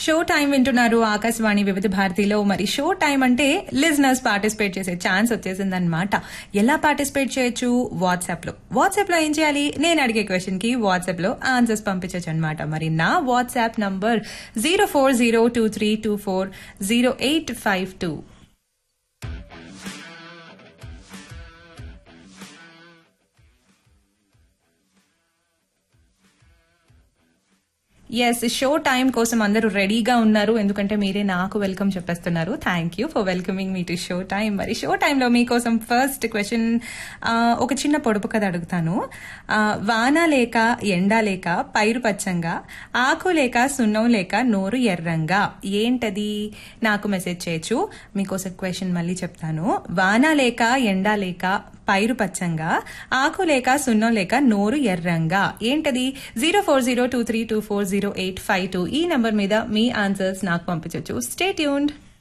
show time వింటున్నారు ఆకాశవాణి వివిధ భారతిలో మరి షో టైం అంటే లిజనర్స్ పార్టిసిపేట్ చేసే ఛాన్స్ వచ్చేసింది అనమాట ఎలా పార్టిసిపేట్ చేయొచ్చు వాట్సాప్ లో వాట్సాప్ లో ఏం చేయాలి నేను అడిగే క్వశ్చన్ కి వాట్సాప్ లో ఆన్సర్స్ పంపించచ్చు అనమాట మరి నా WhatsApp number zero four zero two three two four zero eight five two yes show time కోసం అందరూ రెడీగా ఉన్నారు ఎందుకంటే మీరే నాకు వెల్కమ్ చెప్పేస్తున్నారు thank you for welcoming me to show time మరి షో టైంలో మీకోసం ఫస్ట్ క్వశ్చన్ ఒక చిన్న పొడుపు కథ అడుగుతాను ఆ, వాన లేక ఎండ లేక పైరు పచ్చంగా ఆకు లేక సున్నం లేక నోరు ఎర్రంగా ఏంటది నాకు మెసేజ్ చేయొచ్చు మీకోసం క్వశ్చన్ మళ్ళీ చెప్తాను వాన లేక ఎండ లేక పైరు పచ్చంగా ఆకు లేక సున్నం లేక నోరు ఎర్రంగా ఏంటది zero four zero two three two four zero eight five two ఈ నంబర్ మీద మీ ఆన్సర్స్ నాకు పంపించవచ్చు స్టే ట్యూన్డ్